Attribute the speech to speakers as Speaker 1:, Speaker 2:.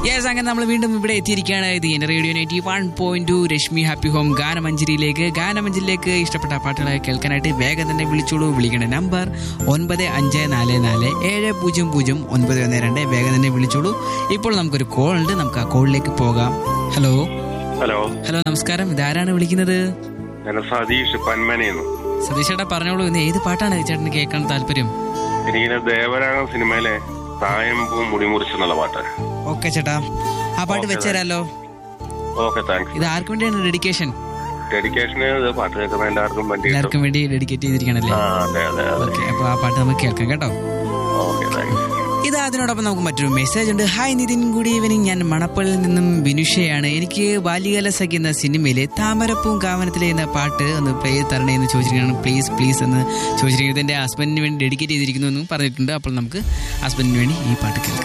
Speaker 1: yes അങ്ങനെ നമ്മൾ വീണ്ടും ഇവിടെ എത്തിയിരിക്കുകയാണ് ഇത് എന്റെ radio ninety one point two Rashmi happy home ഗാനമഞ്ചരിയിലേക്ക് ഗാനമഞ്ചരിയിലേക്ക് ഇഷ്ടപ്പെട്ട പാട്ടുകളെ കേൾക്കാനായിട്ട് വേഗം തന്നെ വിളിച്ചോളൂ വിളിക്കേണ്ട നമ്പർ ഒൻപത് അഞ്ച് നാല് നാല് ഏഴ് പൂജ്യം പൂജ്യം ഒൻപത് ഒന്ന് രണ്ട് വേഗം തന്നെ വിളിച്ചോളൂ ഇപ്പോൾ നമുക്കൊരു കോൾ ഉണ്ട് നമുക്ക് ആ കോളിലേക്ക് പോകാം ഹലോ
Speaker 2: ഹലോ
Speaker 1: ഹലോ നമസ്കാരം ഇതാരാണ് വിളിക്കുന്നത്
Speaker 2: ഞാൻ സതീഷ് പന്മനയെന്നു
Speaker 1: സതീഷ് ചേട്ടാ പറഞ്ഞോളൂ ഇന്ന് ഏത് പാട്ടാണ് ചേട്ടന് കേൾക്കാൻ താല്പര്യം
Speaker 2: എനിക്കിങ്ങനെ ദേവരാഗം സിനിമയിലെ തായമ്പൂ മുടിമുറിച്ചെന്നുള്ള പാട്ട്
Speaker 1: ഓക്കെ ചേട്ടാ ആ പാട്ട്
Speaker 2: Okay,
Speaker 1: വെച്ചുതരാലോ
Speaker 2: ഓക്കെ താങ്ക്സ്
Speaker 1: ഇത് ആർക്കും വേണ്ടിയാണ് ഡെഡിക്കേഷൻ
Speaker 2: ഡെഡിക്കേഷന് ഇത് പാട്ട് കേൾക്കുന്ന എല്ലാവർക്കും വേണ്ടിയിട്ട്
Speaker 1: എല്ലാവർക്കും വേണ്ടി ഡെഡിക്കേറ്റ് ചെയ്തിരിക്കണല്ലേ
Speaker 2: ആ അതെ അതെ അതെ
Speaker 1: ഓക്കെ അപ്പൊ ആ പാട്ട് നമുക്ക് കേൾക്കാം കേട്ടോ
Speaker 2: ഓക്കെ താങ്ക്സ്
Speaker 1: ഇത് അതിനോടൊപ്പം നമുക്ക് മറ്റൊരു മെസ്സേജ് ഉണ്ട് ഹായ് നിതിൻ ഗുഡ് ഈവനിങ് ഞാൻ മണപ്പള്ളിൽ നിന്നും വിനുഷയാണ് എനിക്ക് ബാല്യകാല സഖി എന്ന സിനിമയിലെ താമരപ്പൂം കാവനത്തിലെ എന്ന പാട്ട് ഒന്ന് പ്ലേ തരണേ എന്ന് ചോദിച്ചിരിക്കുകയാണ് പ്ലീസ് പ്ലീസ് എന്ന് ചോദിച്ചിരിക്കുന്നത് എന്റെ ഹസ്ബൻഡിന് വേണ്ടി ഡെഡിക്കേറ്റ് ചെയ്തിരിക്കുന്നു എന്നും പറഞ്ഞിട്ടുണ്ട് അപ്പോൾ നമുക്ക് ഹസ്ബൻഡിന് വേണ്ടി ഈ പാട്ട് കേൾക്കാം